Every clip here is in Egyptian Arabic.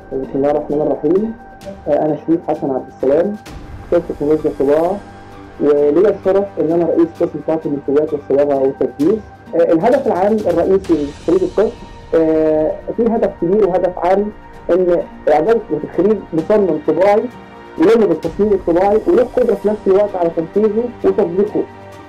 بسم الله الرحمن الرحيم آه، انا شريف حسن عبد السلام استاذ تكنولوجيا الطباعه وليا الشرف ان انا رئيس قسم طاقه المنتجات والصياغه والتجهيز آه، الهدف العام الرئيسي لخريج القسم آه، في هدف كبير وهدف عام ان اعداد وتخريج مصمم طباعي يلم بالتصميم الطباعي وله قدره في نفس الوقت على تنفيذه وتطبيقه.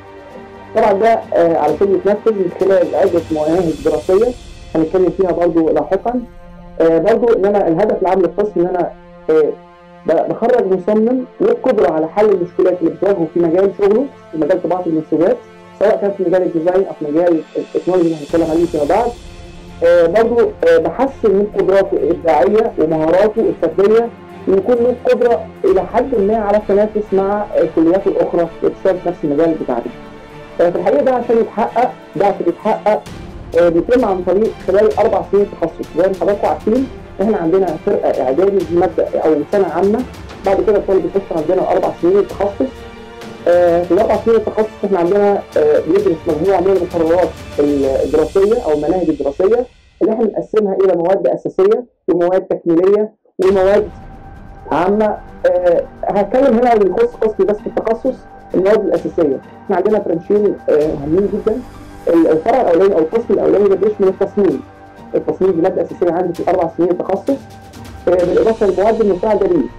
طبعا ده آه، علشان يتنفذ من خلال عده مناهج دراسيه هنتكلم فيها برضو لاحقا. آه، برضو ان انا الهدف العام للقسم ان انا آه، ب- بخرج مصمم له قدره على حل المشكلات اللي بتواجهه في مجال شغله في مجال طباعه المنسوجات سواء كان في مجال الديزاين او في مجال التكنولوجي اللي هنتكلم عليه فيما بعد. آه، برضو آه، بحسن من قدراته الابداعيه ومهاراته الفرديه ويكون له قدره الى حد ما على التنافس مع الكليات الاخرى اللي بتشتغل في نفس المجال بتاعنا. آه، في الحقيقه ده عشان يتحقق ده عشان يتحقق آه، بيتم عن طريق خلال اربع سنين تخصص زي ما حضراتكم عارفين احنا عندنا فرقه اعدادي مبدا او سنه عامه بعد كده الطالب بيخش عندنا اربع سنين تخصص آه، في الاربع سنين التخصص احنا عندنا آه، بيدرس مجموعه من المقررات الدراسيه او المناهج الدراسيه اللي احنا بنقسمها الى مواد اساسيه ومواد تكميليه ومواد عامه آه، هتكلم هنا عن يخص قسمي بس في التخصص المواد الاساسيه احنا عندنا برانشين آه، مهمين جدا الفرع الاولاني او القسم الاولاني ده بيشمل التصميم التصميم دي ماده اساسيه عندي في الاربع سنين التخصص آه، بالاضافه للمواد المساعده ليه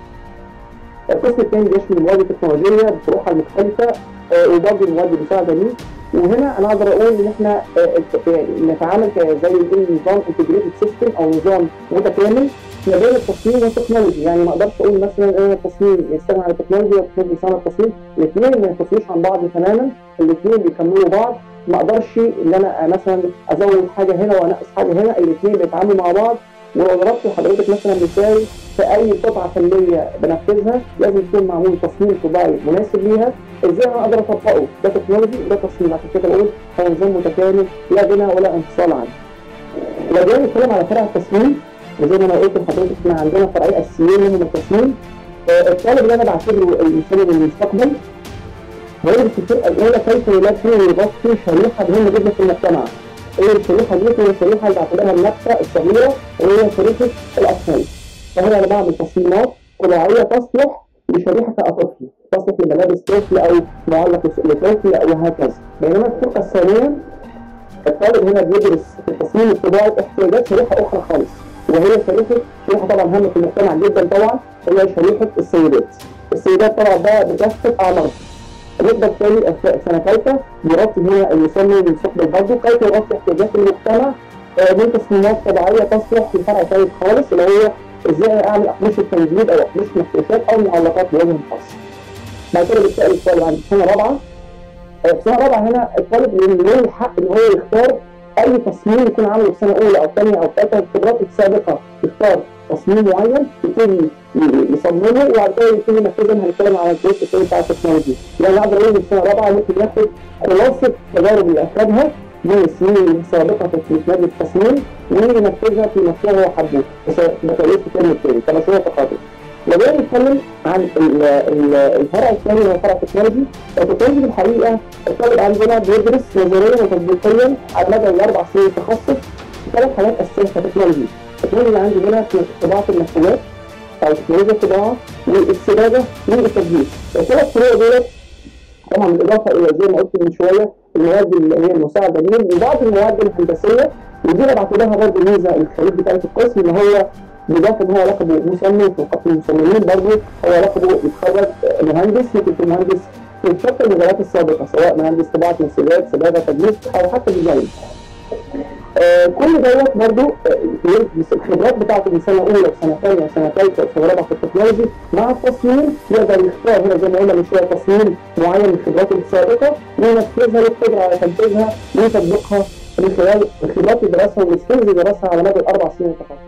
القسم الثاني بيشمل المواد التكنولوجيه بفروعها المختلفه آه، وبرضه المواد المساعده ليه وهنا انا اقدر اقول ان احنا آه، آه، نتعامل ك- زي ما بنقول نظام انتجريتد سيستم او نظام متكامل ما بين التصميم والتكنولوجي يعني ما اقدرش اقول مثلا ان التصميم يستغنى عن التكنولوجيا والتكنولوجيا يستغنى عن التصميم الاثنين ما ينفصلوش عن بعض تماما الاثنين بيكملوا بعض ما اقدرش ان انا مثلا ازود حاجه هنا وانقص حاجه هنا الاثنين بيتعاملوا مع بعض ولو ضربت لحضرتك مثلا مثال في اي قطعه فنيه بنفذها لازم يكون معمول تصميم طباعي مناسب ليها ازاي انا اقدر اطبقه ده تكنولوجي ده تصميم عشان كده بقول هو نظام متكامل لا غنى ولا انفصال عنه. لو جينا نتكلم على فرع التصميم وزي ما انا قلت لحضرتك احنا عندنا فرعين اساسيين منهم التصميم آه، الطالب اللي انا بعتبره المصمم المستقبل هيدرس في الفرقه الاولى كيف يلبي ويغطي شريحه مهمه جدا في المجتمع. ايه الشريحه دي؟ هي الشريحه اللي بعتبرها النبته الصغيره وهي شريحه الاطفال. فهنا انا بعمل تصميمات طباعيه تصلح لشريحه الطفل، تصلح لملابس طفل او معلق لطفل وهكذا. بينما الفرقه الثانيه الطالب هنا بيدرس في التصميم الطباعي احتياجات شريحه اخرى خالص وهي شريحه شريحه طبعا هامه في المجتمع جدا طبعا هي شريحه السيدات. السيدات طبعا ده بتحسب اعمارها. الرتبه الثاني في سنه ثالثه بيغطي هنا المصمم المستقبل برضه كيف يغطي احتياجات المجتمع آه، من تصميمات طبيعيه تصلح لفرع ثالث خالص اللي هو ازاي اعمل اقمشه تنجيد او اقمشه مفروشات او معلقات بوجه خاص. بعد كده بيسال الطالب عند سنه رابعه آه، في سنه رابعه هنا الطالب له الحق ان هو يختار اي تصميم يكون عامله في سنه اولى او ثانيه او ثالثه خبراته السابقه يختار تصميم معين يبتدي ي- يصممه وبعد كده يبتدي ينفذه هنتكلم على الجزء الثاني بتاع التكنولوجي يعني اقدر اقول ان في سنه رابعه ممكن ياخد خلاصه التجارب اللي اخذها من السنين السابقه في مجال التصميم وينفذها في مشروع هو حبه بس بطريقه الترم الثاني كمشروع تخرج لو جينا نتكلم عن ال- ال- الفرع الثاني اللي هو فرع التكنولوجي التكنولوجي الحقيقه الطالب عندنا بيدرس نظريا وتطبيقيا على مدى الاربع سنين تخصص في ثلاث حاجات اساسيه في التكنولوجي التكنولوجي اللي عندي هنا في طباعه المنسوجات او تكنولوجيا الطباعه والسداده والتجهيز الثلاث فروع دولت طبعا بالاضافه الى زي ما قلت من شويه المواد اللي هي المساعده ليهم وبعض المواد الهندسيه ودي انا بعتبرها برضه ميزه الخريج بتاعت القسم ان هو بالاضافه ان هو لقبه مصمم في قسم المصممين برضه هو لقبه يتخرج مهندس ممكن يكون مهندس في شتى المجالات السابقه سواء مهندس طباعه منسوجات سداده تجهيز او حتى ديزاين. آه كل دوت برضه آه الخبرات بتاعته من سنه اولى وسنه ثانيه وسنه ثالثه وسنه رابعه في التكنولوجي مع التصميم يقدر يختار هنا زي ما قلنا من شويه تصميم معين من خبراته السابقه وينفذها للقدره على تنفيذها وتطبيقها من خلال الخبرات اللي درسها والسكيلز اللي درسها على مدى الاربع سنين فقط.